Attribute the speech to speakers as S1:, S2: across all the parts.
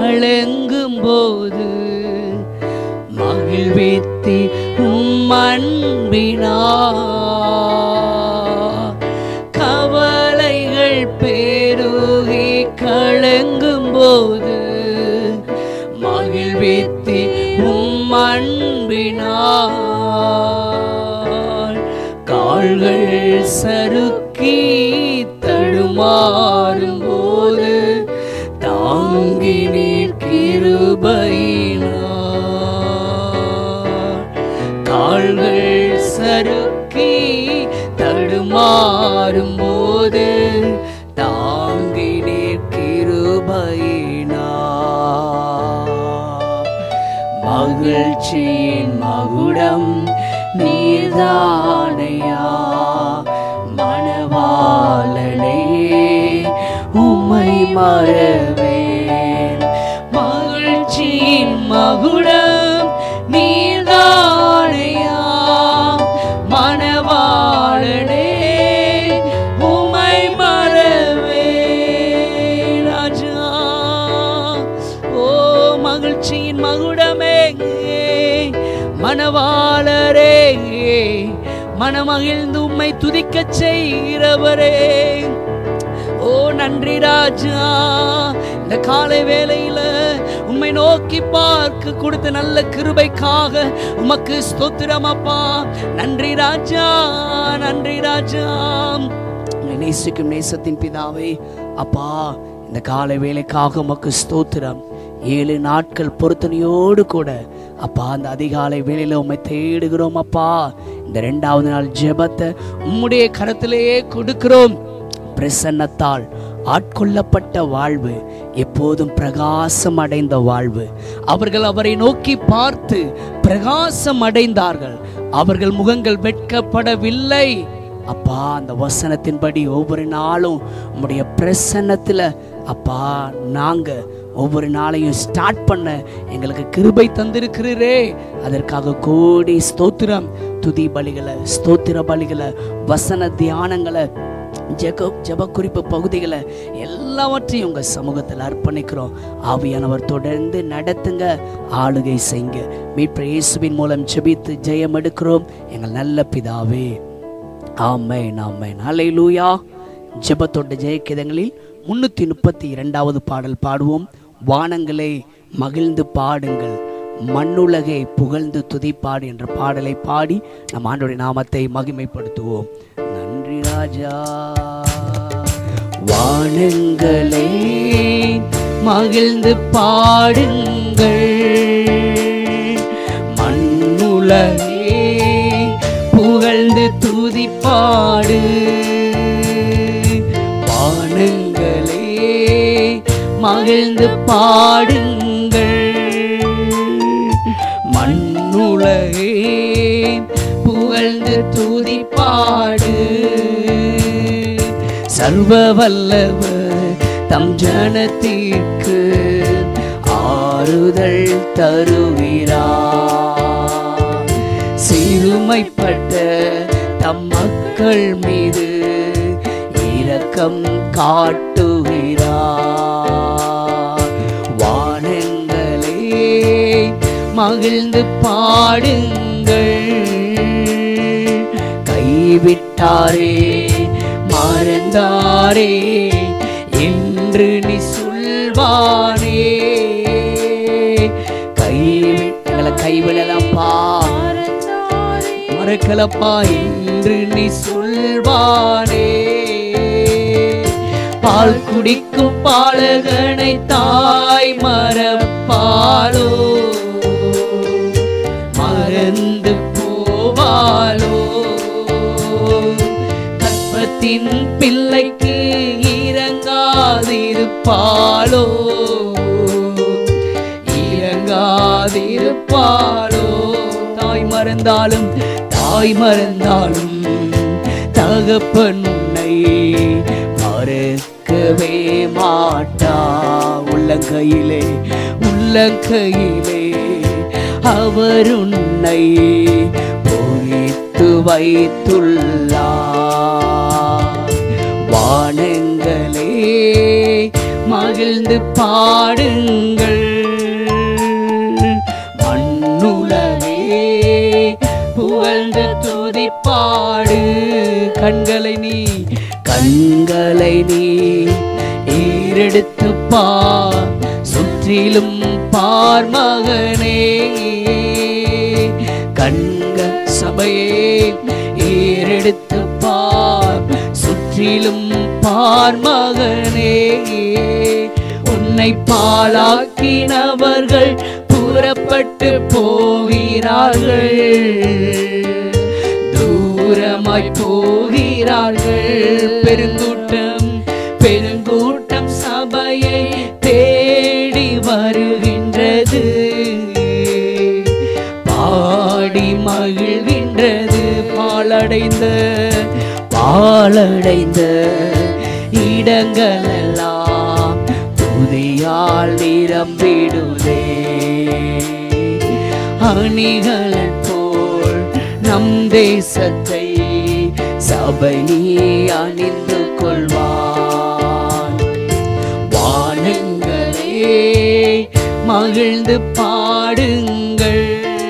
S1: கலங்கும் போது மகிழ்வித்தி உம் அன்பினா கவலைகள் பெருகி கலங்கும் போது மகிழ்வித்தி உம் அன்பினால் கால்கள் சறுக்கி தடுமாறும் போது தாங்கி நீர் கிருபையினார் கால்கள் சறுக்கி தடுமாறும் போது தாங்கி நீர் கிருபையினார் மகிழ்ச்சியின் மகுடம் நீர்தானையா மணவாளனே உம்மை மறவேன் மகிழ்ச்சியின் மகுடம் நீர்தானையா மணவாளனே உம்மை மறவேன் ராஜா ஓ மகிழ்ச்சியின் மகுடமே மணவாளரே மனமகிழ்ந்து உம்மை துதிக்கச் செய்கிறவரே ஓ நன்றி ராஜா இந்த காலை வேளையில உம்மை நோக்கி பார்க்க கொடுத்த நல்ல கிருபைக்காக உமக்கு ஸ்தோத்திரம் அப்பா நன்றி ராஜா நன்றி ராஜா உம்மை நேசிக்கும் நேசத்தின் பிதாவே அப்பா இந்த காலை வேலைக்காக உமக்கு ஸ்தோத்திரம் ஏழு நாட்கள் பொருத்தனையோடு கூட அப்பா அந்த அதிகாலை வேளையில உம்மை தேடுகிறோம் அப்பா இந்த ரெண்டாவது நாள் ஜெபத்தை உம்முடைய கரத்திலேயே கொடுக்கிறோம் பிரசன்னத்தால் ஆட்கொள்ளப்பட்ட வாழ்வு எப்போதும் பிரகாசம் அடைந்த வாழ்வு அவர்கள் அவரை நோக்கி பார்த்து பிரகாசம் அடைந்தார்கள் அவர்கள் முகங்கள் வெட்கப்படவில்லை அப்பா அந்த வசனத்தின்படி ஒவ்வொரு நாளும் உம்முடைய பிரசன்னத்தில் அப்பா நாங்க ஒவ்வொரு நாளையும் ஸ்டார்ட் பண்ண எங்களுக்கு கிருபை தந்திருக்கிறீரே அதற்காக கோடி ஸ்தோத்திரம் துதி பலிகளை ஸ்தோத்திர பலிகளை வசன தியானங்களை ஜெக ஜெப குறிப்பு பகுதிகளை எல்லாவற்றையும் உங்கள் சமூகத்தில் அர்ப்பணிக்கிறோம் ஆவியானவர் தொடர்ந்து நடத்துங்க ஆளுகை செய்யுங்க மீட்பு இயேசுவின் மூலம் ஜெபித்து ஜெயம் எடுக்கிறோம் எங்கள் நல்ல பிதாவே ஆமென் ஆமென் ஹalleluya ஜெபத்தோட ஜெயக்கிதங்களில் முன்னூற்றி முப்பத்தி இரண்டாவது பாடல் பாடுவோம் வானங்களே மகிழ்ந்து பாடுங்கள் மண்ணுலகை புகழ்ந்து துதிப்பாடு என்ற பாடலை பாடி நம் ஆண்டோடைய நாமத்தை மகிமைப்படுத்துவோம் நன்றி ராஜா வானங்களே மகிழ்ந்து பாடுங்கள் மண்ணுலகே புகழ்ந்து துதிப்பாடு வானங்களே மகிழ்ந்து பாடுங்கள் மண்ணுலகே புகழ்ந்து துதிப்பாடு சர்வ வல்லவர் தம் ஜனத்திற்கு ஆறுதல் தருகிறார் சிறுமைப்பட்ட தம் மக்கள் மீது இரக்கம் காட்டுகிறார் வானங்களே மகிழ்ந்து பாடுங்கள் கைவிட்டாரே மறந்தாரே என்று நீ சொல்வானே கைவிட்டங்களை கைவிடலப்பா மறக்கலப்பா என்று நீ சொல்வானே பால் குடிக்கும் பாலகனை தாய் மறப்பாலோ மறந்து போவாலோ கற்பத்தின் பிள்ளைக்கு இறங்காதிருப்பாளோ இறங்காதிருப்பாளோ தாய் மறந்தாலும் தாய் மறந்தாலும் தகப்பன் உன்னை மறக்கவே மாட்டா உள்ளங்கையிலே உள்ளங்கையிலே அவர் உன்னை பொறித்து வைத்துள்ளார் வானங்களே மகிழ் மகிழ்ந்து பாடுங்கள் மண்ணுலகே புகழ்ந்து துதி பாடு கண்களை நீ கண்களை நீ ஏறெடுத்து பார் சுற்றிலும் பார் மகனே கண்க சபையே ஏறெடுத்து பார் சுற்றிலும் பார் மகனே உன்னை பாழாக்கினவர்கள் புறப்பட்டு போகிறார்கள் தூரமாய் போகிறார்கள் பெருங்கூட்டம் பெருங்கூட்டம் சபையை தேடி வருகின்றது பாடி மகிழ்கின்றது பாலடைந்த பாலடைந்த இடங்களெல்லாம் துதியால் நிரம்பிடுதே அணிகள் போல் நம் தேசத்தை சபை நீ அணிந்து கொள்வான் வானங்களே மகிழ்ந்து பாடுங்கள்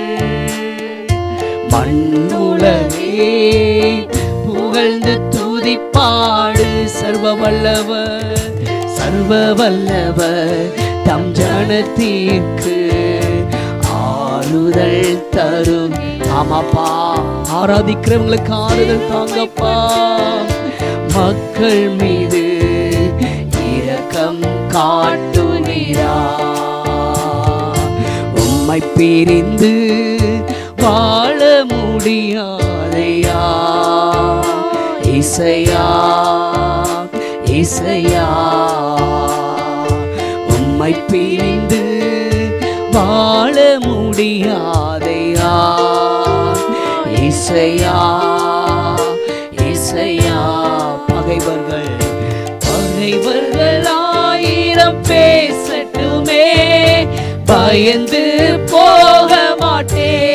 S1: மண்ணுலகே புகழ்ந்து துதி பாடு சர்வ வல்லவர் சர்வ வல்லவர் தம் ஜனத்திற்கு ஆறுதல் தரும் ஆமாப்பா ஆராதிக்கிறவங்களுக்கு ஆறுதல் தாங்கப்பா மக்கள் மீது இரக்கம் காட்டுகிறா உம்மை பிரிந்து வாழ முடியாதையா இசையா இசையா உம்மை பிரிந்து வாழ முடியாதையா இசையா இசையா பகைவர்கள் பகைவர்கள் ஆயிரம் பேசட்டுமே பயந்து போக மாட்டேன்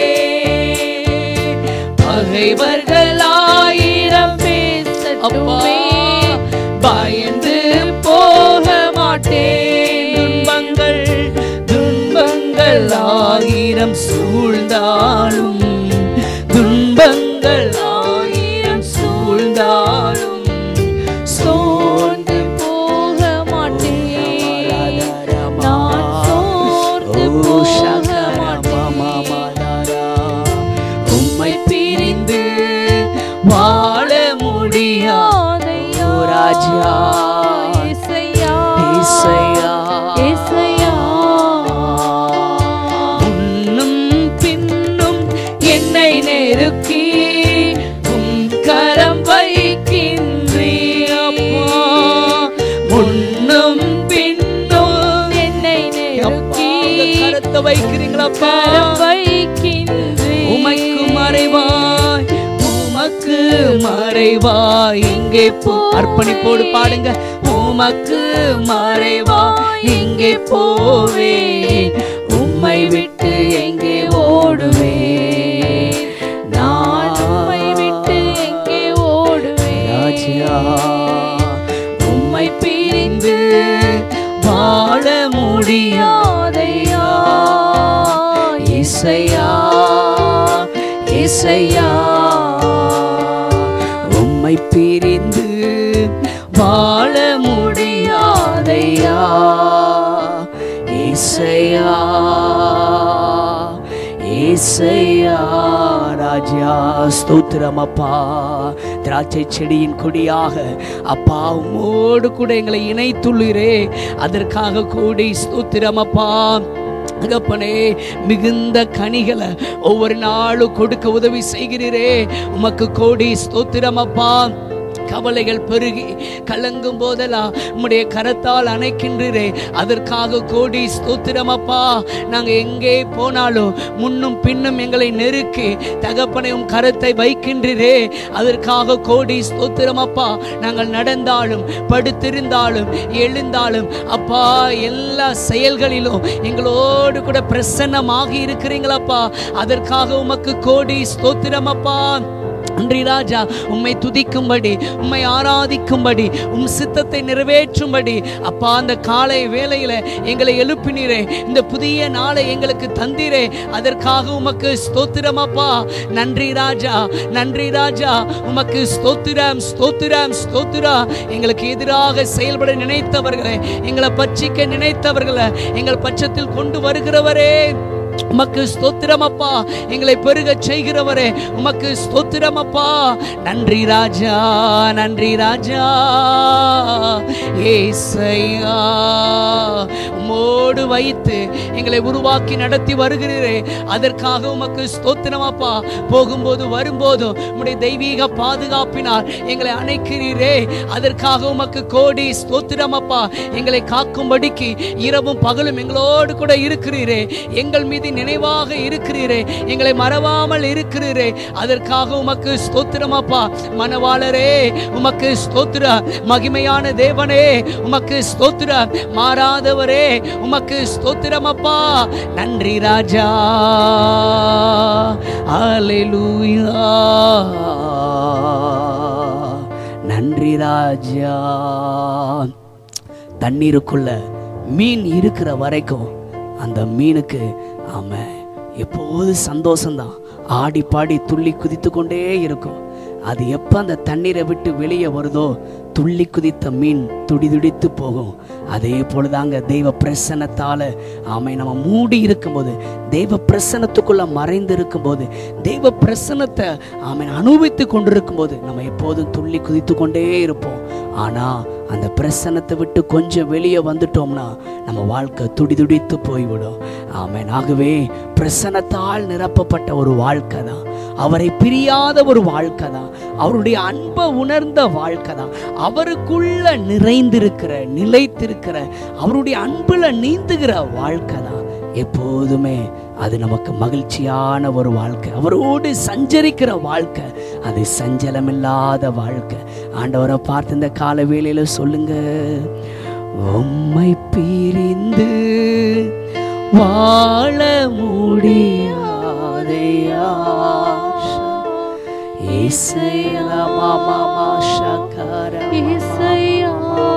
S1: பகைவர்கள் ஆயிரம் பேசட்டுமே பயந்து போக மாட்டேன் துன்பங்கள் துன்பங்கள் ஆயிரம் சூழ்ந்தாலும் துன்பங்கள் ஆயிரம் சூழ்ந்தாலும் சோர்ந்து
S2: போக மாட்டேன் நான் சோர்ந்து
S1: ஓ,
S2: போக
S1: சகரமா மாமாதாரா. உம்மை பிரிந்து வாழ முடியாது ஓ ராஜா
S2: இசையா
S1: இசையா
S2: இசையா
S1: முன்னும் பின்னும் என்னை நெருக்கி உம் கரம் வைக்கின்றீ அப்பா முன்னும் பின்னும்
S2: என்னை
S1: அப்பா,
S2: நெருக்கி
S1: உங்க கரத்தை வைக்கிறீங்களப்பா
S2: கரம் வைக்கின்றேன்
S1: உமக்கு மறைவாய் உமக்கு மறைவாய் இங்கே போ அர்ப்பணிப்போடு பாடுங்க உமக்கு மறைவாய் இங்கே போவே உம்மை விட்டு எங்கே ஓடுவே
S2: நான் உம்மை விட்டு எங்கே ஓடுவேன்
S1: ராஜா உம்மை பிரிந்து வாழ முடியாதையா இசையா இசையா உம்மை பிரிந்து வாழ முடியாதையா இசையா ஏசையா ராஜா ஸ்தோத்திரம் அப்பா திராட்சை செடியின் கொடியாக அப்பா உம்மோடு கூட எங்களை இணைத்துள்ளீரே அதற்காக கூடி ஸ்தோத்திரம் அப்பா தகப்பனே மிகுந்த கனிகளை ஒவ்வொரு நாளும் கொடுக்க உதவி செய்கிறீரே உமக்கு கோடி ஸ்தோத்திரம் அப்பா கவலைகள் பெருகி கலங்கும் போதெல்லாம் உம்முடைய கரத்தால் அணைக்கின்றீரே அதற்காக கோடி ஸ்தோத்திரம் அப்பா நாங்க எங்கே போனாலும் முன்னும் பின்னும் எங்களை நெருக்கி தகப்பனை உம் கரத்தை வைக்கின்றீரே அதற்காக கோடி ஸ்தோத்திரம் அப்பா நாங்கள் நடந்தாலும் படுத்திருந்தாலும் எழுந்தாலும் அப்பா எல்லா செயல்களிலும் எங்களோடு கூட பிரசன்னமாகி இருக்கிறீங்களப்பா அதற்காக உமக்கு கோடி ஸ்தோத்திரம் அப்பா நன்றி ராஜா உம்மை துதிக்கும்படி உம்மை ஆராதிக்கும்படி உம் சித்தத்தை நிறைவேற்றும்படி அப்பா அந்த காலை வேளையில எங்களை எழுப்பினீரே இந்த புதிய நாளை எங்களுக்கு தந்தீரே அதற்காக உமக்கு ஸ்தோத்திரம் அப்பா நன்றி ராஜா நன்றி ராஜா உமக்கு ஸ்தோத்திரம் ஸ்தோத்திரம் ஸ்தோத்திரா எங்களுக்கு எதிராக செயல்பட நினைத்தவர்களை எங்களை பட்சிக்க நினைத்தவர்களை எங்கள் பட்சத்தில் கொண்டு வருகிறவரே உமக்கு ஸ்தோத்திரம் அப்பா எங்களை பெருக செய்கிறவரே உமக்கு ஸ்தோத்திரம் அப்பா நன்றி ராஜா நன்றி ராஜா ஏசையா உம்மோடு வைத்து எங்களை உருவாக்கி நடத்தி வருகிறீரே அதற்காக உமக்கு ஸ்தோத்திரம் அப்பா போகும்போது வரும்போதும் உம்முடைய தெய்வீக பாதுகாப்பினால் எங்களை அணைக்கிறீரே அதற்காக உமக்கு கோடி ஸ்தோத்திரம் அப்பா எங்களை காக்கும்படிக்கு இரவும் பகலும் எங்களோடு கூட இருக்கிறீரே எங்கள் மீது நினைவாக இருக்கிறீரே எங்களை மறவாமல் இருக்கிறீரே அதற்காக உமக்கு ஸ்தோத்திரம் அப்பா மனவாளரே உமக்கு ஸ்தோத்திர மகிமையான தேவனே உமக்கு ஸ்தோத்திர மாறாதவரே உமக்கு ஸ்தோத்திரம் அப்பா நன்றி ராஜா அல்லேலூயா நன்றி ராஜா தண்ணீருக்குள்ள மீன் இருக்கிற வரைக்கும் அந்த மீனுக்கு ஆமாம் எப்போது சந்தோஷம்தான் ஆடி பாடி துள்ளி குதித்து கொண்டே இருக்கும் அது எப்போ அந்த தண்ணீரை விட்டு வெளியே வருதோ துள்ளி குதித்த மீன் துடிதுடித்து போகும் அதே போலதாங்க தெய்வ பிரசன்னத்தால ஆமை நம்ம மூடி இருக்கும்போது தெய்வ பிரசன்னத்துக்குள்ள மறைந்து இருக்கும்போது தெய்வ பிரசன்னத்தை ஆமை அனுபவித்து கொண்டிருக்கும் போது நம்ம எப்போதும் துள்ளி குதித்து கொண்டே இருப்போம் ஆனா அந்த பிரசன்னத்தை விட்டு கொஞ்சம் வெளியே வந்துட்டோம்னா நம்ம வாழ்க்கை துடிதுடித்து போய்விடும் ஆமென் ஆகவே பிரசன்னத்தால் நிரப்பப்பட்ட ஒரு வாழ்க்கை தான் அவரை பிரியாத ஒரு வாழ்க்கை தான் அவருடைய அன்பை உணர்ந்த வாழ்க்கை தான் அவருக்குள்ள நிறைந்திருக்கிற நிலைத்திருக்கிற அவருடைய அன்புல நீந்துகிற வாழ்க்கை தான் எப்போதுமே அது நமக்கு மகிழ்ச்சியான ஒரு வாழ்க்கை அவரோடு சஞ்சரிக்கிற வாழ்க்கை அது சஞ்சலமில்லாத வாழ்க்கை ஆண்டவரை பார்த்து இந்த கால வேளையில சொல்லுங்க உம்மை பிரிந்து வாழ முடியாதையா இசையலா மாமா மாஷகர
S2: இசையா.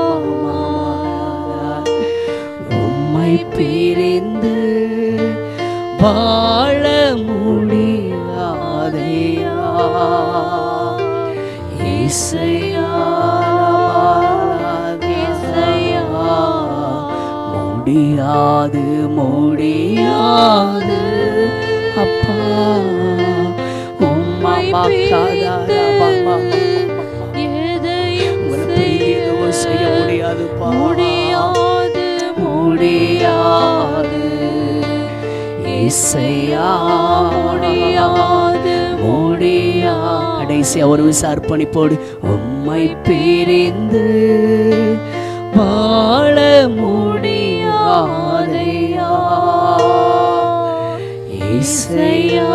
S1: உம்மை பிரிந்து வாழ முடியாதையா இசையா
S2: இசையா.
S1: முடியாது முடியாது அப்பா உம்மா
S2: பிரிந்து
S1: பாக்காதா
S2: எதையும்
S1: உங்களை பிரிந்து எதுவும் செய்ய முடியாதுப்பா
S2: முடியாது
S1: முடியாது இசையா
S2: முடியாது
S1: முடியா கடைசியா ஒரு விச அர்ப்பணிப்போடு உம்மை பிரிந்து வாழ முடியாதையா இசையா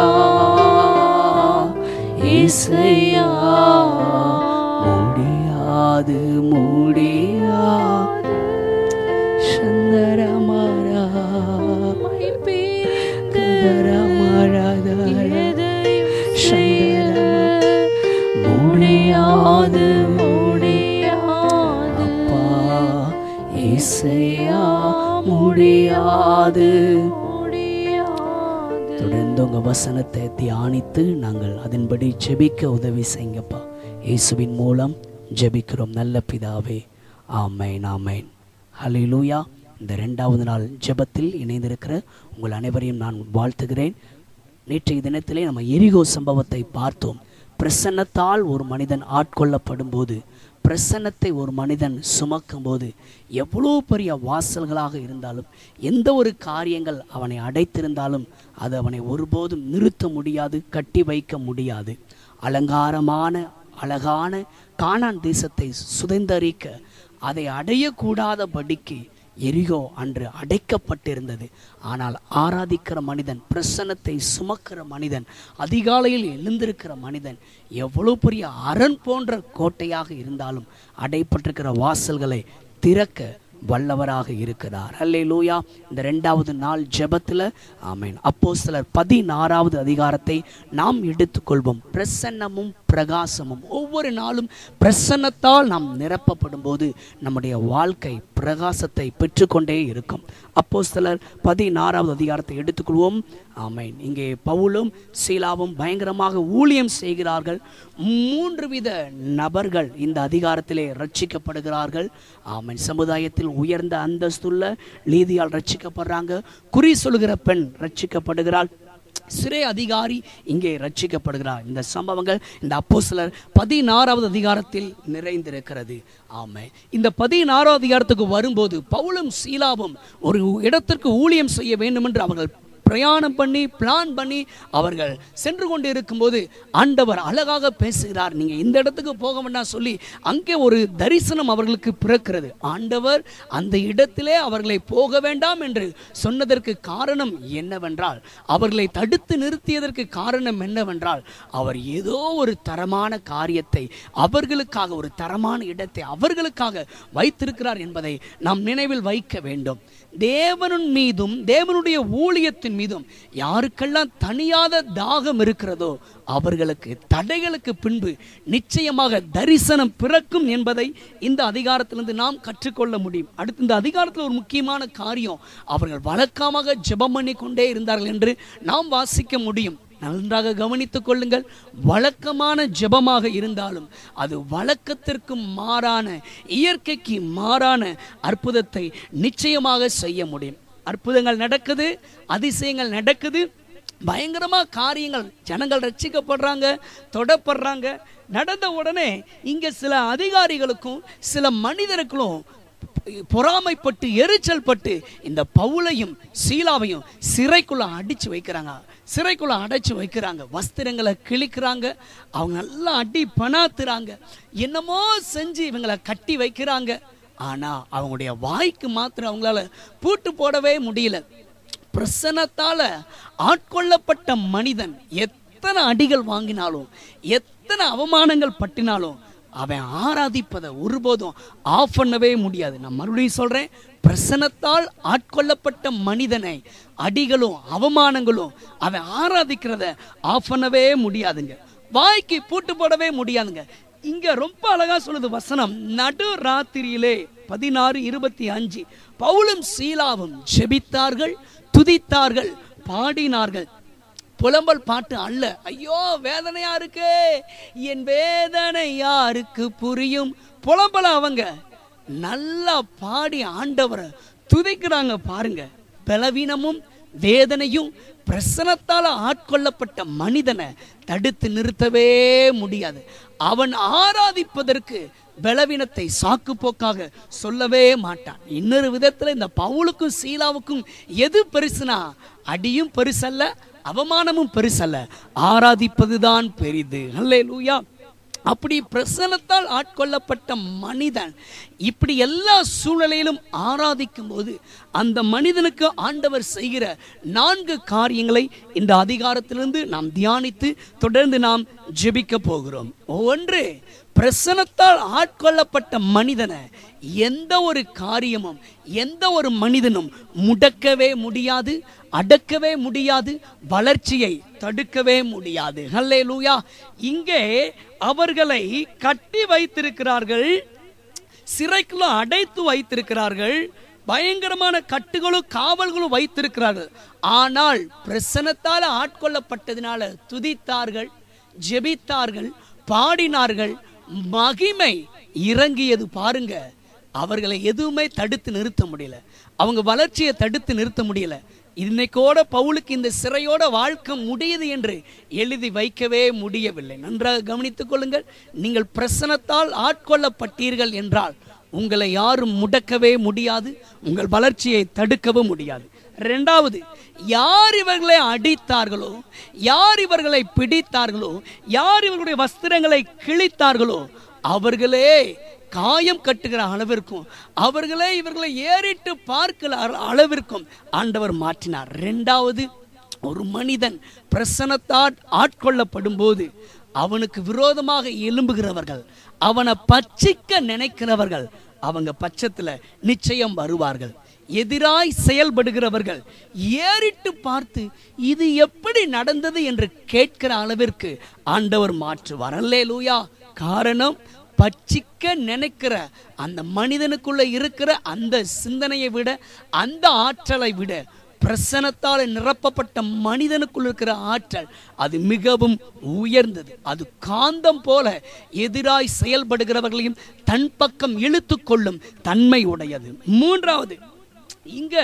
S1: இசையா முடியாது முடியாது சந்தரமாரா
S2: உம்மை பிரிந்து
S1: கதரமாராதா
S2: எதையும்
S1: சந்தரமா
S2: முடியாது
S1: முடியாது
S2: முடியாது
S1: அப்பா இசையா முடியாது
S2: முடியாது
S1: தொடர்ந்து உங்க வசனத்தை தியானித்து நாங்கள் அதன்படி ஜெபிக்க உதவி செய்யுங்கப்பா இயேசுவின் மூலம் ஜெபிக்கிறோம் நல்ல பிதாவே ஆமைன் ஆமைன் ஹalleluya இந்த ரெண்டாவது நாள் ஜெபத்தில் இணைந்திருக்கிற உங்கள் அனைவரையும் நான் வாழ்த்துகிறேன் நேற்றைய தினத்திலே நம்ம எரிகோ சம்பவத்தை பார்த்தோம் பிரசன்னத்தால் ஒரு மனிதன் ஆட்கொள்ளப்படும் போது பிரசன்னத்தை ஒரு மனிதன் சுமக்கும் போது எவ்வளோ பெரிய வாசல்களாக இருந்தாலும் எந்த ஒரு காரியங்கள் அவனை அடைத்திருந்தாலும் அது அவனை ஒருபோதும் நிறுத்த முடியாது கட்டி வைக்க முடியாது அலங்காரமான அழகான கானான் தேசத்தை சுதந்தரிக்க அதை அடையக்கூடாதபடிக்கு எரிகோ அன்று அடைக்கப்பட்டிருந்தது ஆனால் ஆராதிக்கிற மனிதன் பிரசன்னத்தை சுமக்கிற மனிதன் அதிகாலையில் எழுந்திருக்கிற மனிதன் எவ்வளவு பெரிய அரண் போன்ற கோட்டையாக இருந்தாலும் அடைப்பட்டிருக்கிற வாசல்களை திறக்க வல்லவராக இருக்கிறார் அல்லேலூயா இந்த ரெண்டாவது நாள் ஜெபத்தில் ஆமென் அப்போ சிலர் பதினாறாவது அதிகாரத்தை நாம் எடுத்துக்கொள்வோம் பிரசன்னமும் பிரகாசமும் ஒவ்வொரு நாளும் பிரசன்னத்தால் நாம் நிரப்பப்படும் போது நம்முடைய வாழ்க்கை பிரகாசத்தை பெற்றுக்கொண்டே இருக்கும் அப்போ சிலர் பதினாறாவது அதிகாரத்தை எடுத்துக்கொள்வோம் ஆமென் இங்கே பவுலும் சீலாவும் பயங்கரமாக ஊழியம் செய்கிறார்கள் மூன்று வித நபர்கள் இந்த அதிகாரத்திலே ரட்சிக்கப்படுகிறார்கள் ஆமென் சமுதாயத்தில் உயர்ந்த அந்தஸ்துள்ள நீதியால் ரட்சிக்கப்படுறாங்க குறி சொல்கிற பெண் ரட்சிக்கப்படுகிறாள் சிறை அதிகாரி இங்கே ரட்சிக்கப்படுகிறார் இந்த சம்பவங்கள் இந்த அப்போஸ்தலர் பதினாறாவது அதிகாரத்தில் நிறைந்திருக்கிறது ஆமை இந்த பதினாறாவது அதிகாரத்துக்கு வரும்போது பவுலும் சீலாவும் ஒரு இடத்திற்கு ஊழியம் செய்ய வேண்டும் என்று அவர்கள் பிரயாணம் பண்ணி பிளான் பண்ணி அவர்கள் சென்று கொண்டு இருக்கும்போது ஆண்டவர் அழகாக பேசுகிறார் நீங்க இந்த இடத்துக்கு போக வேண்டாம் சொல்லி அங்கே ஒரு தரிசனம் அவர்களுக்கு பிறக்கிறது ஆண்டவர் அந்த இடத்திலே அவர்களை போக வேண்டாம் என்று சொன்னதற்கு காரணம் என்னவென்றால் அவர்களை தடுத்து நிறுத்தியதற்கு காரணம் என்னவென்றால் அவர் ஏதோ ஒரு தரமான காரியத்தை அவர்களுக்காக ஒரு தரமான இடத்தை அவர்களுக்காக வைத்திருக்கிறார் என்பதை நாம் நினைவில் வைக்க வேண்டும் தேவனின் மீதும் தேவனுடைய ஊழியத்தின் மீதும் யாருக்கெல்லாம் தனியாத தாகம் இருக்கிறதோ அவர்களுக்கு தடைகளுக்கு பின்பு நிச்சயமாக தரிசனம் பிறக்கும் என்பதை இந்த அதிகாரத்திலிருந்து நாம் கற்றுக்கொள்ள முடியும் அடுத்து இந்த அதிகாரத்தில் ஒரு முக்கியமான காரியம் அவர்கள் வழக்கமாக ஜெபம் பண்ணி கொண்டே இருந்தார்கள் என்று நாம் வாசிக்க முடியும் நன்றாக கவனித்துக் கொள்ளுங்கள் வழக்கமான ஜெபமாக இருந்தாலும் அது வழக்கத்திற்கு மாறான இயற்கைக்கு மாறான அற்புதத்தை நிச்சயமாக செய்ய முடியும் அற்புதங்கள் நடக்குது அதிசயங்கள் நடக்குது பயங்கரமா காரியங்கள் ஜனங்கள் ரட்சிக்கப்படுறாங்க தொடப்படுறாங்க நடந்த உடனே இங்க சில அதிகாரிகளுக்கும் சில மனிதர்களுக்கும் பொறாமைப்பட்டு எரிச்சல் பட்டு இந்த பவுலையும் சீலாவையும் சிறைக்குள்ள அடிச்சு வைக்கிறாங்க சிறைக்குள்ள அடைச்சு வைக்கிறாங்க வஸ்திரங்களை கிழிக்கிறாங்க அவங்க நல்லா அடி பணாத்துறாங்க என்னமோ செஞ்சு இவங்களை கட்டி வைக்கிறாங்க ஆனா அவங்களுடைய வாய்க்கு மாத்திரம் அவங்களால பூட்டு போடவே முடியல பிரசனத்தால ஆட்கொள்ளப்பட்ட மனிதன் எத்தனை அடிகள் வாங்கினாலும் எத்தனை அவமானங்கள் பட்டினாலும் அவன் ஆராதிப்பதை ஒருபோதும் ஆஃப் பண்ணவே முடியாது நான் மறுபடியும் சொல்றேன் பிரசனத்தால் ஆட்கொள்ளப்பட்ட மனிதனை அடிகளும் அவமானங்களும் அவன் ஆராதிக்கிறத ஆஃப் பண்ணவே முடியாதுங்க வாய்க்கு பூட்டு போடவே முடியாதுங்க இங்க ரொம்ப அழகா சொல்லுது வசனம் நடு ராத்திரியிலே பதினாறு இருபத்தி அஞ்சு பவுலும் சீலாவும் ஜெபித்தார்கள் துதித்தார்கள் பாடினார்கள் புலம்பல் பாட்டு அல்ல ஐயோ வேதனையா இருக்கு என் வேதனை யாருக்கு புரியும் புலம்பல அவங்க நல்லா பாடி ஆண்டவரை துதிக்கிறாங்க பாருங்க பலவீனமும் வேதனையும் பிரசனத்தால் ஆட்கொள்ளப்பட்ட மனிதனை தடுத்து நிறுத்தவே முடியாது அவன் ஆராதிப்பதற்கு பலவீனத்தை சாக்கு போக்காக சொல்லவே மாட்டான் இன்னொரு விதத்துல இந்த பவுலுக்கும் சீலாவுக்கும் எது பெருசுனா அடியும் பெருசல்ல அவமானமும் பெருசல்ல ஆராதிப்பதுதான் பெரிது அல்லேலூயா அப்படி பிரசனத்தால் ஆட்கொள்ளப்பட்ட மனிதன் இப்படி எல்லா சூழ்நிலையிலும் ஆராதிக்கும் போது அந்த மனிதனுக்கு ஆண்டவர் செய்கிற நான்கு காரியங்களை இந்த அதிகாரத்திலிருந்து நாம் தியானித்து தொடர்ந்து நாம் ஜெபிக்க போகிறோம் ஒன்று பிரசனத்தால் ஆட்கொள்ளப்பட்ட மனிதனை எந்த ஒரு காரியமும் எந்த ஒரு மனிதனும் முடக்கவே முடியாது அடக்கவே முடியாது வளர்ச்சியை தடுக்கவே முடியாது ஹல்லே லூயா இங்கே அவர்களை கட்டி வைத்திருக்கிறார்கள் சிறைக்குள்ள அடைத்து வைத்திருக்கிறார்கள் பயங்கரமான கட்டுகளும் காவல்களும் வைத்திருக்கிறார்கள் ஆனால் பிரசனத்தால் ஆட்கொள்ளப்பட்டதினால துதித்தார்கள் ஜெபித்தார்கள் பாடினார்கள் மகிமை இறங்கியது பாருங்க அவர்களை எதுவுமே தடுத்து நிறுத்த முடியல அவங்க வளர்ச்சியை தடுத்து நிறுத்த முடியல இன்னைக்கோட பவுலுக்கு இந்த சிறையோட வாழ்க்கை முடியுது என்று எழுதி வைக்கவே முடியவில்லை நன்றாக கவனித்துக் கொள்ளுங்கள் நீங்கள் பிரசனத்தால் ஆட்கொள்ளப்பட்டீர்கள் என்றால் உங்களை யாரும் முடக்கவே முடியாது உங்கள் வளர்ச்சியை தடுக்கவும் முடியாது ரெண்டாவது யார் இவர்களை அடித்தார்களோ யார் இவர்களை பிடித்தார்களோ யார் இவர்களுடைய வஸ்திரங்களை கிழித்தார்களோ அவர்களே காயம் கட்டுகிற அளவிற்கும் அவர்களே இவர்களை ஏறிட்டு பார்க்கிற அள- அளவிற்கும் ஆண்டவர் மாற்றினார் ரெண்டாவது ஒரு மனிதன் பிரசனத்தால் ஆட்கொள்ளப்படும் போது அவனுக்கு விரோதமாக எழும்புகிறவர்கள் அவனை பட்சிக்க நினைக்கிறவர்கள் அவங்க பட்சத்துல நிச்சயம் வருவார்கள் எதிராய் செயல்படுகிறவர்கள் ஏறிட்டு பார்த்து இது எப்படி நடந்தது என்று கேட்கிற அளவிற்கு ஆண்டவர் மாற்றுவார் அல்லேலூயா காரணம் பட்சிக்க நினைக்கிற அந்த மனிதனுக்குள்ள இருக்கிற அந்த சிந்தனையை விட அந்த ஆற்றலை விட பிரசனத்தால் நிரப்பப்பட்ட மனிதனுக்குள் இருக்கிற ஆற்றல் அது மிகவும் உயர்ந்தது அது காந்தம் போல எதிராய் செயல்படுகிறவர்களையும் தன் பக்கம் இழுத்து கொள்ளும் தன்மை உடையது மூன்றாவது இங்க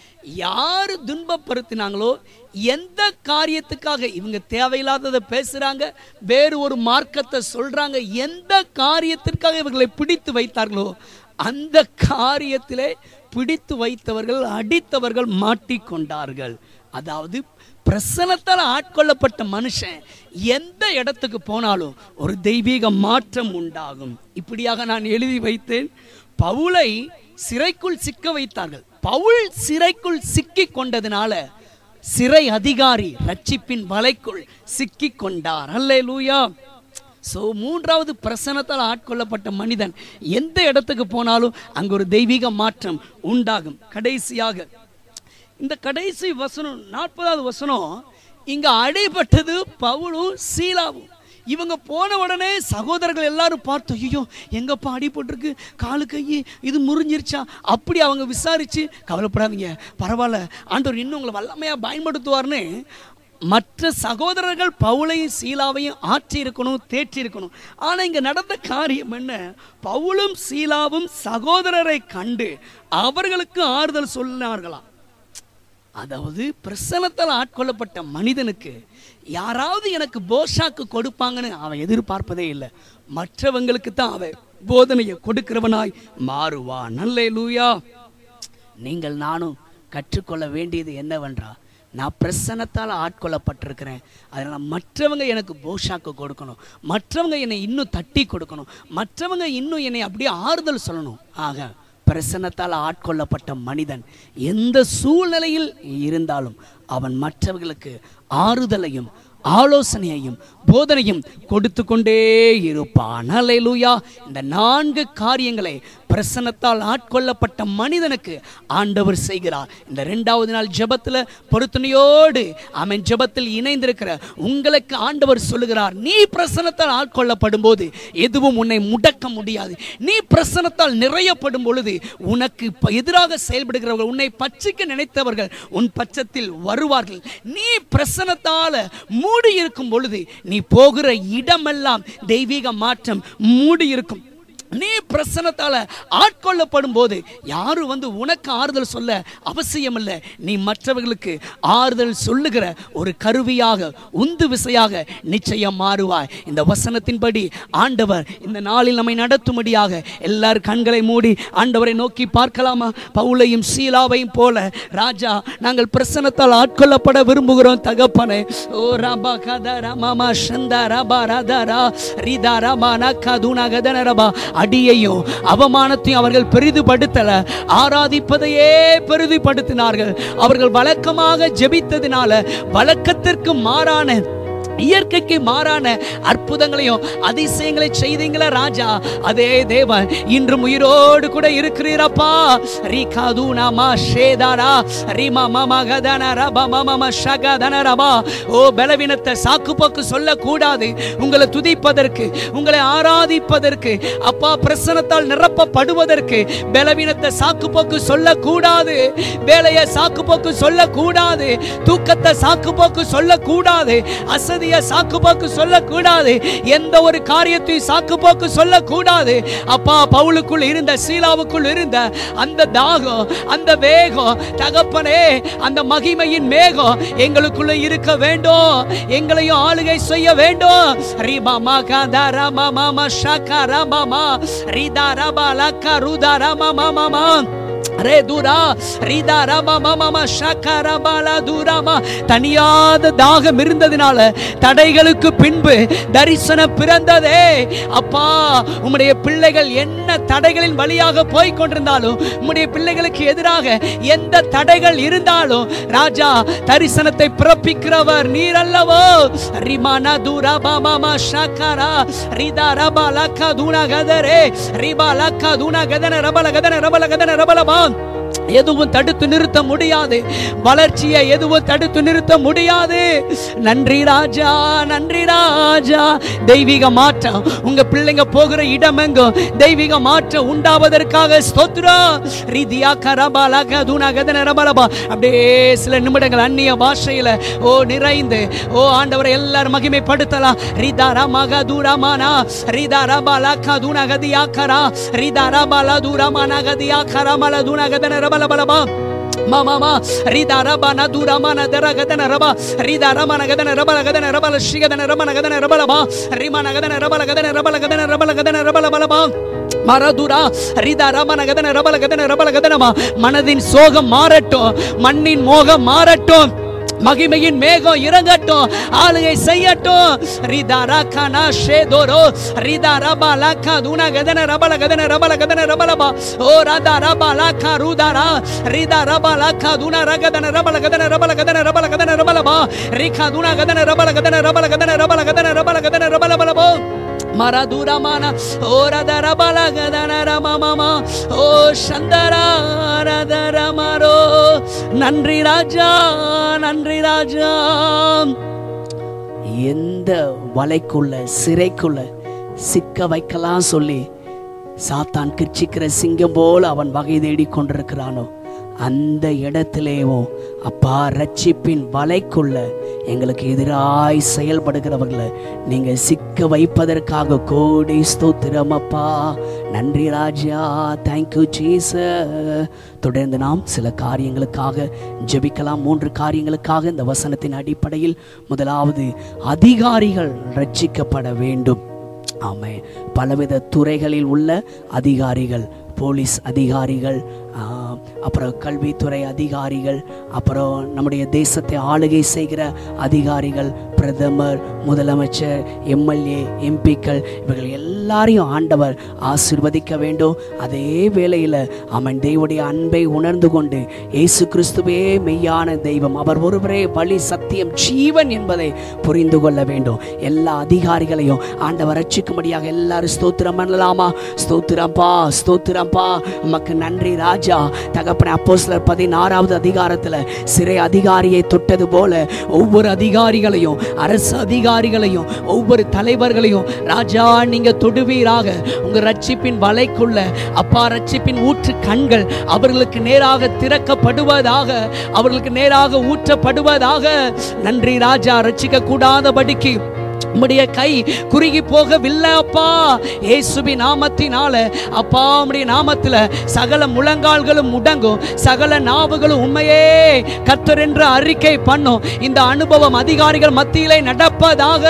S1: யாரு துன்பப்படுத்தினாங்களோ எந்த காரியத்துக்காக இவங்க தேவையில்லாததை பேசுறாங்க வேறு ஒரு மார்க்கத்தை சொல்றாங்க எந்த காரியத்திற்காக இவர்களை பிடித்து வைத்தார்களோ அந்த காரியத்திலே பிடித்து வைத்தவர்கள் அடித்தவர்கள் மாட்டிக்கொண்டார்கள் அதாவது பிரசனத்தால் ஆட்கொள்ளப்பட்ட மனுஷன் எந்த இடத்துக்கு போனாலும் ஒரு தெய்வீக மாற்றம் உண்டாகும் இப்படியாக நான் எழுதி வைத்தேன் பவுலை சிறைக்குள் சிக்க வைத்தார்கள் பவுல் சிறைக்குள் சிக்கி கொண்டதுனால சிறை அதிகாரி ரட்சிப்பின் வலைக்குள் சிக்கி கொண்டார் அல்லே லூயா ஸோ மூன்றாவது பிரசனத்தால் ஆட்கொள்ளப்பட்ட மனிதன் எந்த இடத்துக்கு போனாலும் அங்க ஒரு தெய்வீக மாற்றம் உண்டாகும் கடைசியாக இந்த கடைசி வசனம் நாற்பதாவது வசனம் இங்க அடைபட்டது பவுலும் சீலாவும் இவங்க போன உடனே சகோதரர்கள் எல்லாரும் பார்த்து ஐயோ எங்கப்பா அடிபட்டிருக்கு காலு கை இது முறிஞ்சிருச்சா அப்படி அவங்க விசாரிச்சு கவலைப்படாதீங்க பரவாயில்ல ஆண்டவர் இன்னும் உங்களை வல்லமையா பயன்படுத்துவார்னு மற்ற சகோதரர்கள் பவுலையும் சீலாவையும் ஆற்றி இருக்கணும் தேற்றி இருக்கணும் ஆனா இங்க நடந்த காரியம் என்ன பவுலும் சீலாவும் சகோதரரை கண்டு அவர்களுக்கு ஆறுதல் சொன்னார்களாம் அதாவது பிரசனத்தால் ஆட்கொள்ளப்பட்ட மனிதனுக்கு யாராவது எனக்கு போஷாக்கு கொடுப்பாங்கன்னு அவன் எதிர்பார்ப்பதே இல்லை மற்றவங்களுக்கு தான் அவன் போதனையை கொடுக்கிறவனாய் மாறுவான் நல்லே லூயா நீங்கள் நானும் கற்றுக்கொள்ள வேண்டியது என்னவென்றா நான் பிரசனத்தால் ஆட்கொள்ளப்பட்டிருக்கிறேன் அதனால் மற்றவங்க எனக்கு போஷாக்கு கொடுக்கணும் மற்றவங்க என்னை இன்னும் தட்டி கொடுக்கணும் மற்றவங்க இன்னும் என்னை அப்படியே ஆறுதல் சொல்லணும் ஆக பிரசன்னத்தால் ஆட்கொள்ளப்பட்ட மனிதன் எந்த சூழ்நிலையில் இருந்தாலும் அவன் மற்றவர்களுக்கு ஆறுதலையும் ஆலோசனையையும் போதனையும் கொடுத்து கொண்டே இருப்பான் அல்லேலூயா இந்த நான்கு காரியங்களை பிரசன்னத்தால் ஆட்கொள்ளப்பட்ட மனிதனுக்கு ஆண்டவர் செய்கிறார் இந்த ரெண்டாவது நாள் ஜெபத்தில் பொருத்தனையோடு அவன் ஜெபத்தில் இணைந்திருக்கிற உங்களுக்கு ஆண்டவர் சொல்லுகிறார் நீ பிரசன்னத்தால் ஆட்கொள்ளப்படும் போது எதுவும் உன்னை முடக்க முடியாது நீ பிரசன்னத்தால் நிறையப்படும் பொழுது உனக்கு ப- எதிராக செயல்படுகிறவர்கள் உன்னை பட்சிக்க நினைத்தவர்கள் உன் பட்சத்தில் வருவார்கள் நீ பிரசன்னத்தால மூடி இருக்கும் பொழுது நீ போகிற இடமெல்லாம் தெய்வீக மாற்றம் மூடி இருக்கும் நீ பிரசனத்தால ஆட்கொள்ளப்படும் போது யாரும் வந்து உனக்கு ஆறுதல் சொல்ல அவசியம் இல்லை நீ மற்றவர்களுக்கு ஆறுதல் சொல்லுகிற ஒரு கருவியாக உந்து விசையாக நிச்சயம் மாறுவாய் இந்த வசனத்தின்படி ஆண்டவர் இந்த நாளில் நம்மை நடத்தும்படியாக எல்லார் கண்களை மூடி ஆண்டவரை நோக்கி பார்க்கலாமா பவுலையும் சீலாவையும் போல ராஜா நாங்கள் பிரசனத்தால் ஆட்கொள்ளப்பட விரும்புகிறோம் தகப்பனே ஓ ராபா கத ராமாமா சந்தா ராபா ராதா ரா ரிதா ராமா நக்கா தூணா கதன ரபா அடியையும் அவமானத்தையும் அவர்கள் பெரிதுபடுத்தல ஆராதிப்பதையே பெரிதுபடுத்தினார்கள் அவர்கள் வழக்கமாக ஜெபித்ததினால வழக்கத்திற்கு மாறான இயற்கைக்கு மாறான அற்புதங்களையும் அதிசயங்களை செய்தீங்களா ராஜா அதே தேவன் இன்றும் உயிரோடு கூட இருக்கிறீரப்பா ரீகாது நாமா ஷேதாரா ரீமா மாமா கதன ரபா மாமா ஷகதன ரபா ஓ பலவீனத்தை சாக்கு போக்கு சொல்லக்கூடாது உங்களை துதிப்பதற்கு உங்களை ஆராதிப்பதற்கு அப்பா பிரசனத்தால் நிரப்பப்படுவதற்கு பலவீனத்தை சாக்கு போக்கு சொல்லக்கூடாது வேலையை சாக்கு போக்கு சொல்லக்கூடாது தூக்கத்தை சாக்கு போக்கு சொல்லக்கூடாது அசதியை சாக்கு போக்கு சொல்லக்கூடாது எந்த ஒரு காரியத்தையும் சாக்கு போக்கு சொல்லக்கூடாது அப்பா பவுலுக்குள் இருந்த சீலாவுக்குள் இருந்த அந்த தாகம் அந்த வேகம் தகப்பனே அந்த மகிமையின் மேகம் எங்களுக்குள்ள இருக்க வேண்டும் எங்களையும் ஆளுகை செய்ய வேண்டும் ரிபா மகா தரமா மாமா ஷகா ரமா ரிதா ரபா லக்கா ருதா ரமா மாமா ரே தூரா ரீதா ரமா மம ஷக்கர பாலா தூராமா தனியாத தாகம் இருந்ததினால தடைகளுக்கு பின்பு தரிசனம் பிறந்ததே அப்பா உம்முடைய பிள்ளைகள் என்ன தடைகளின் வழியாக போய் கொண்டிருந்தாலும் உம்முடைய பிள்ளைகளுக்கு எதிராக எந்த தடைகள் இருந்தாலும் ராஜா தரிசனத்தை பிறப்பிக்கிறவர் நீர் அல்லவோ ரிமானா தூரா பாமா ஷக்கரா ரிதா ரபா லக்கா தூணா கதரே ரிபா லக்கா தூணா கதன ரபல கதன ரபல கதன ரபலபா எதுவும் தடுத்து நிறுத்த முடியாது வளர்ச்சியை எதுவும் தடுத்து நிறுத்த முடியாது நன்றி ராஜா நன்றி ராஜா தெய்வீக மாற்றம் உங்க பிள்ளைங்க போகிற இடமெங்கும் தெய்வீக மாற்றம் உண்டாவதற்காக ஸ்தோத்திரம் ரீதியா கரபாலா கதுனா கதன ரபலபா அப்படியே சில நிமிடங்கள் அந்நிய பாஷையில ஓ நிறைந்து ஓ ஆண்டவரை எல்லாரும் மகிமைப்படுத்தலாம் ரீதா ரமக தூரமானா ரீதா ரபாலா கதுனா கதியா கரா ரீதா ரபாலா தூரமானா கதியா கரமல தூனா கதன ரபலபலபா மாமாமா ரீதா ரபா தூரமா நதர கதன ரபா ரீதா ரமன கதன ரபல கதன ரபல ஸ்ரீகதன ரமன கதன ரபலபா ரிமன கதன ரபல கதன ரபல கதன ரபல கதன ரபல பலபா மரதுரா ரிதா ரமன கதன ரபல கதன ரபல கதனமா மனதின் சோகம் மாறட்டும் மண்ணின் மோகம் மாறட்டும் மகிமையின் மேகம் இறங்கட்டும் ஆளுகை செய்யட்டும் ரிதா ராக்கானா ஷேதோரோ ரிதா ரபா லாக்கா தூனா கதன ரபல கதன ரபல கதன ரபலபா ஓ ராதா ரபா லாக்கா ரூதாரா ரிதா ரபா லாக்கா தூனா ரகதன ரபல கதன ரபல கதன ரபல கதன ரபலபா ரிகா தூனா கதன ரபல கதன ரபல கதன ரபல கதன ரபல கதன ரபல பலபோ மரதுரமான ஓரதர பலகதன ரமமமா ஓ சந்தரா ரதரமரோ நன்றி ராஜா நன்றி ராஜா எந்த வலைக்குள்ள சிறைக்குள்ள சிக்க வைக்கலாம் சொல்லி சாத்தான் கிர்ச்சிக்கிற சிங்கம் போல அவன் வகை தேடி கொண்டிருக்கிறானோ அந்த இடத்திலேயும் அப்பா ரட்சிப்பின் வலைக்குள்ள எங்களுக்கு எதிராய் செயல்படுகிறவர்களை நீங்க சிக்க வைப்பதற்காக கோடி ஸ்தோத்திரம் அப்பா நன்றி ராஜா தேங்க்யூ ஜீச தொடர்ந்து நாம் சில காரியங்களுக்காக ஜெபிக்கலாம் மூன்று காரியங்களுக்காக இந்த வசனத்தின் அடிப்படையில் முதலாவது அதிகாரிகள் ரட்சிக்கப்பட வேண்டும் ஆமே பலவித துறைகளில் உள்ள அதிகாரிகள் போலீஸ் அதிகாரிகள் ஆ, அப்புறம் கல்வித்துறை அதிகாரிகள் அப்புறம் நம்முடைய தேசத்தை ஆளுகை செய்கிற அதிகாரிகள் பிரதமர் முதலமைச்சர் எம்எல்ஏ எம்பிக்கள் இவர்கள் எல்லாரையும் ஆண்டவர் ஆசிர்வதிக்க வேண்டும் அதே வேளையில் அவன் தேவனுடைய அன்பை உணர்ந்து கொண்டு இயேசு கிறிஸ்துவே மெய்யான தெய்வம் அவர் ஒருவரே வழி சத்தியம் ஜீவன் என்பதை புரிந்து கொள்ள வேண்டும் எல்லா அதிகாரிகளையும் ஆண்டவர் ரட்சிக்கும்படியாக எல்லாரும் ஸ்தோத்திரம் பண்ணலாமா ஸ்தோத்திரம்ப்பா ஸ்தோத்திரம்ப்பா உமக்கு நன்றி ராஜா தகப்பன அப்போஸ்தலர் பதினாறாவது அதிகாரத்துல சிறை அதிகாரியை தொட்டது போல ஒவ்வொரு அதிகாரிகளையும் அரசு அதிகாரிகளையும் ஒவ்வொரு தலைவர்களையும் ராஜா நீங்க தொடுவீராக உங்க ரட்சிப்பின் வலைக்குள்ள அப்பா ரட்சிப்பின் ஊற்று கண்கள் அவர்களுக்கு நேராக திறக்கப்படுவதாக அவர்களுக்கு நேராக ஊற்றப்படுவதாக நன்றி ராஜா ரட்சிக்க கூடாதபடிக்கு உம்முடைய கை குறுகி போகவில்லை அப்பா இயேசுவி நாமத்தினால அப்பா உம்முடைய நாமத்துல சகல முழங்கால்களும் முடங்கும் சகல நாவுகளும் உண்மையே கர்த்தர் என்று அறிக்கை பண்ணும் இந்த அனுபவம் அதிகாரிகள் மத்தியிலே நடப்பதாக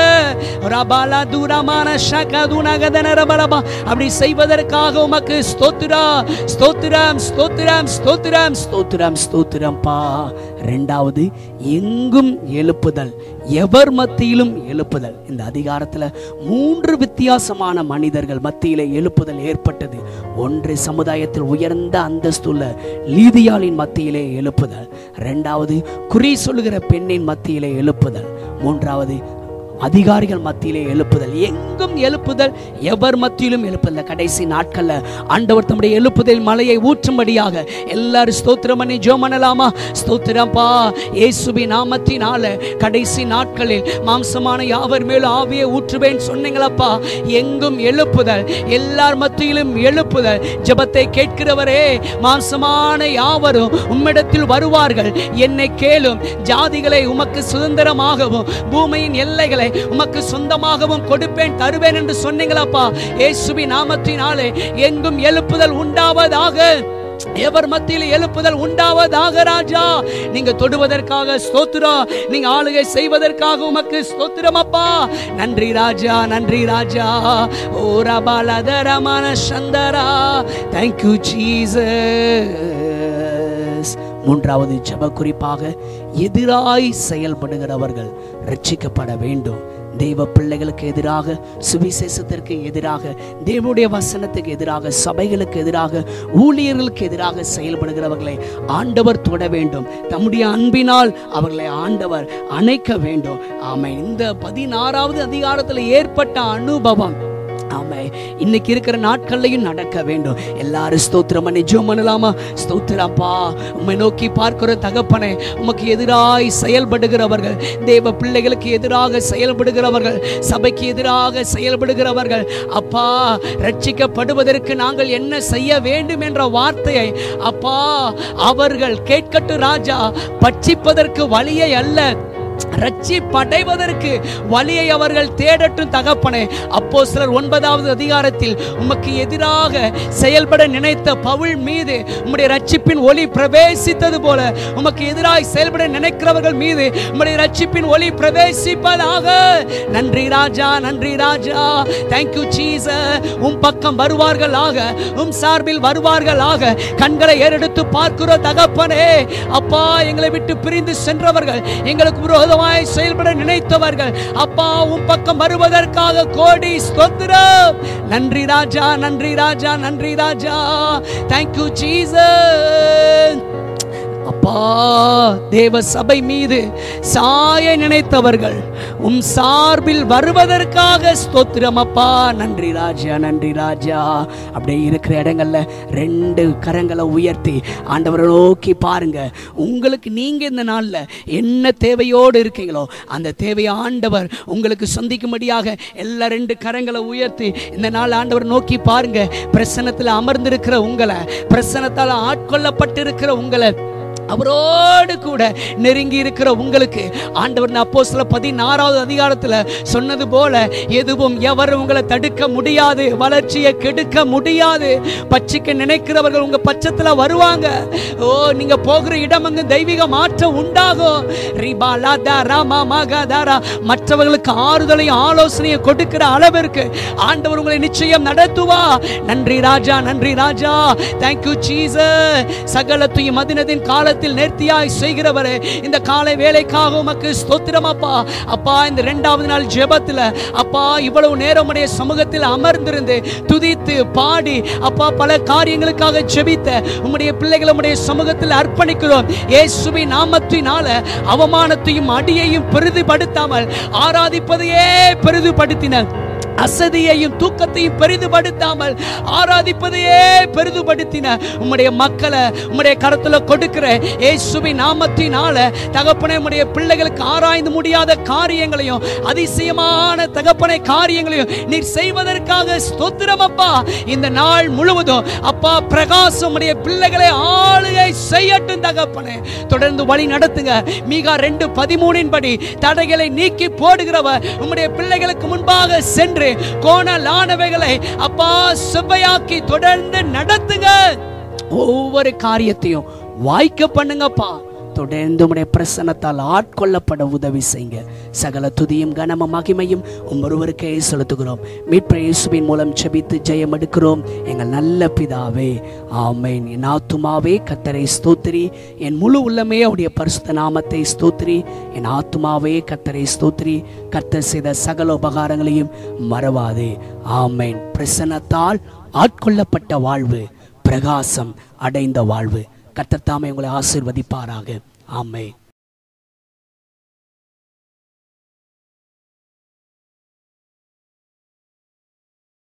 S1: ரபாலா தூரமான ஷகதுனகதன ரபலபா அப்படி செய்வதற்காக உமக்கு ஸ்தோத்திரா ஸ்தோத்திரம் ஸ்தோத்திரம் ஸ்தோத்திரம் ஸ்தோத்திரம் ஸ்தோத்திரம்பா ரெண்டாவது எங்கும் எழுப்புதல் எவர் மத்தியிலும் எழுப்புதல் இந்த அதிகாரத்துல மூன்று வித்தியாசமான மனிதர்கள் மத்தியிலே எழுப்புதல் ஏற்பட்டது ஒன்று சமுதாயத்தில் உயர்ந்த அந்தஸ்துள்ள லீதியாளின் மத்தியிலே எழுப்புதல் ரெண்டாவது குறி சொல்லுகிற பெண்ணின் மத்தியிலே எழுப்புதல் மூன்றாவது அதிகாரிகள் மத்தியிலே எழுப்புதல் எங்கும் எழுப்புதல் எவர் மத்தியிலும் எழுப்புதல் கடைசி நாட்கள்ல ஆண்டவர் தம்முடைய எழுப்புதல் மலையை ஊற்றும்படியாக எல்லாரும் ஸ்தோத்திரம் பண்ணி ஜோ பண்ணலாமா ஸ்தோத்திரப்பா இயேசுவி நாமத்தினால கடைசி நாட்களில் மாம்சமான யாவர் மேலும் ஆவியை ஊற்றுவேன் சொன்னீங்களப்பா எங்கும் எழுப்புதல் எல்லார் மத்தியிலும் எழுப்புதல் ஜெபத்தை கேட்கிறவரே மாம்சமான யாவரும் உம்மிடத்தில் வருவார்கள் என்னை கேளும் ஜாதிகளை உமக்கு சுதந்திரமாகவும் பூமியின் எல்லைகளை உமக்கு சொந்தமாகவும் கொடுப்பேன் தருவேன் என்று சொன்னீங்களப்பா இயேசுவி நாமத்தினாலே எங்கும் எழுப்புதல் உண்டாவதாக எவர் மத்தியில் எழுப்புதல் உண்டாவதாக ராஜா நீங்க தொடுவதற்காக ஸ்தோத்திரம் நீங்க ஆளுகை செய்வதற்காக உமக்கு ஸ்தோத்திரம் அப்பா நன்றி ராஜா நன்றி ராஜா ஓ ரபாலதரமான சந்தரா தேங்க்யூ ஜீசஸ் மூன்றாவது ஜெப குறிப்பாக எதிராய் செயல்படுகிறவர்கள் ரட்சிக்கப்பட வேண்டும் தெய்வ பிள்ளைகளுக்கு எதிராக சுவிசேஷத்திற்கு எதிராக தேவனுடைய வசனத்துக்கு எதிராக சபைகளுக்கு எதிராக ஊழியர்களுக்கு எதிராக செயல்படுகிறவர்களை ஆண்டவர் தொட வேண்டும் தம்முடைய அன்பினால் அவர்களை ஆண்டவர் அணைக்க வேண்டும் ஆமை இந்த பதினாறாவது அதிகாரத்தில் ஏற்பட்ட அனுபவம் ஆமை இன்னைக்கு இருக்கிற நாட்கள்லையும் நடக்க வேண்டும் எல்லாரும் ஸ்தோத்திரம் பண்ணி ஜெபம் பண்ணலாமா ஸ்தோத்திரப்பா உம்மை நோக்கி பார்க்கிற தகப்பனே உமக்கு எதிராய் செயல்படுகிறவர்கள் தேவ பிள்ளைகளுக்கு எதிராக செயல்படுகிறவர்கள் சபைக்கு எதிராக செயல்படுகிறவர்கள் அப்பா ரட்சிக்கப்படுவதற்கு நாங்கள் என்ன செய்ய வேண்டும் என்ற வார்த்தையை அப்பா அவர்கள் கேட்கட்டும் ராஜா பட்சிப்பதற்கு வழியை அல்ல ரட்சிப்படைவதற்கு வழியை அவர்கள் தேடட்டும் தகப்பனே அப்போ சிலர் ஒன்பதாவது அதிகாரத்தில் உமக்கு எதிராக செயல்பட நினைத்த பவுல் மீது உம்முடைய ரட்சிப்பின் ஒளி பிரவேசித்தது போல உமக்கு எதிராய் செயல்பட நினைக்கிறவர்கள் மீது உம்முடைய ரட்சிப்பின் ஒளி பிரவேசிப்பதாக நன்றி ராஜா நன்றி ராஜா தேங்க்யூ சீச உம் பக்கம் வருவார்களாக உம் சார்பில் வருவார்களாக கண்களை ஏறெடுத்து பார்க்கிற தகப்பனே அப்பா எங்களை விட்டு பிரிந்து சென்றவர்கள் எங்களுக்கு விரோதமாய் செயல்பட நினைத்தவர்கள் அப்பா உம் பக்கம் வருவதற்காக கோடி ஸ்தோத்திரம் நன்றி ராஜா நன்றி ராஜா நன்றி ராஜா தேங்க்யூ ஜீசஸ் அப்பா தேவ சபை மீது சாய நினைத்தவர்கள் உம் சார்பில் வருவதற்காக ஸ்தோத்திரம் அப்பா நன்றி ராஜா நன்றி ராஜா அப்படியே இருக்கிற இடங்கள்ல ரெண்டு கரங்களை உயர்த்தி ஆண்டவரை நோக்கி பாருங்க உங்களுக்கு நீங்க இந்த நாள்ல என்ன தேவையோடு இருக்கீங்களோ அந்த தேவையை ஆண்டவர் உங்களுக்கு சந்திக்கும்படியாக எல்லா ரெண்டு கரங்களை உயர்த்தி இந்த நாள் ஆண்டவர் நோக்கி பாருங்க பிரசனத்தில் அமர்ந்திருக்கிற உங்களை பிரசனத்தால் ஆட்கொள்ளப்பட்டிருக்கிற உங்களை அவரோடு கூட நெருங்கி இருக்கிற உங்களுக்கு ஆண்டவர் அப்போ சில பதினாறாவது அதிகாரத்தில் சொன்னது போல எதுவும் எவரும் உங்களை தடுக்க முடியாது வளர்ச்சியை கெடுக்க முடியாது பச்சிக்க நினைக்கிறவர்கள் உங்க பட்சத்தில் வருவாங்க ஓ நீங்க போகிற இடம் அங்கு தெய்வீக மாற்றம் உண்டாகும் ரிபா லாதா ராமா மகா தாரா மற்றவர்களுக்கு ஆறுதலையும் ஆலோசனையும் கொடுக்கிற அளவிற்கு ஆண்டவர் உங்களை நிச்சயம் நடத்துவா நன்றி ராஜா நன்றி ராஜா தேங்க்யூ சீச சகலத்தையும் மதினத்தின் காலத்தில் நேர்த்தியாய் செய்கிறவரே இந்த காலை வேலைக்காக உமக்கு ஸ்தோத்திரம் அப்பா அப்பா இந்த இரண்டாவது நாள் ஜெபத்தில் அப்பா இவ்வளவு நேரம் உடைய சமூகத்தில் அமர்ந்திருந்து துதித்து பாடி அப்பா பல காரியங்களுக்காக ஜெபித்த உம்முடைய பிள்ளைகளை உம்முடைய சமூகத்தில் அர்ப்பணிக்கிறோம் இயேசுவின் நாமத்தினால அவமானத்தையும் அடியையும் பெரிதுபடுத்தாமல் ஆராதிப்பதையே பெரிதுபடுத்தின அசதியையும் தூக்கத்தையும் பெரிதுபடுத்தாமல் ஆராதிப்பதையே பெரிதுபடுத்தின உம்முடைய மக்களை உம்முடைய கரத்துல கொடுக்கிற இயேசுவின் நாமத்தினால தகப்பனை உம்முடைய பிள்ளைகளுக்கு ஆராய்ந்து முடியாத காரியங்களையும் அதிசயமான தகப்பனை காரியங்களையும் நீர் செய்வதற்காக ஸ்தோத்திரம் அப்பா இந்த நாள் முழுவதும் அப்பா பிரகாசம் உம்முடைய பிள்ளைகளை ஆளுகை செய்யட்டும் தகப்பனே தொடர்ந்து வழி நடத்துங்க மீகா ரெண்டு பதிமூணின் படி தடைகளை நீக்கி போடுகிறவர் உம்முடைய பிள்ளைகளுக்கு முன்பாக சென்று கோணலானவைகளை அப்பா செவ்வையாக்கி தொடர்ந்து நடத்துங்க ஒவ்வொரு காரியத்தையும் வாய்க்க பண்ணுங்கப்பா தொடர்ந்து உடைய பிரசன்னத்தால் ஆட்கொள்ளப்பட உதவி செய்யுங்க சகல துதியும் கனமும் மகிமையும் உம் ஒருவருக்கே செலுத்துகிறோம் மீட்பர் இயேசுவின் மூலம் செபித்து ஜெயம் எடுக்கிறோம் எங்கள் நல்ல பிதாவே ஆமென் என் ஆத்துமாவே கத்தரை ஸ்தோத்திரி என் முழு உள்ளமே அவருடைய பரிசுத்த நாமத்தை ஸ்தோத்திரி என் ஆத்துமாவே கத்தரை ஸ்தோத்திரி கர்த்தர் செய்த சகல உபகாரங்களையும் மறவாதே ஆமென் பிரசன்னத்தால் ஆட்கொள்ளப்பட்ட வாழ்வு பிரகாசம் அடைந்த வாழ்வு கர்த்தர் தாமே உங்களை ஆசீர்வதிப்பாராக ஆமென்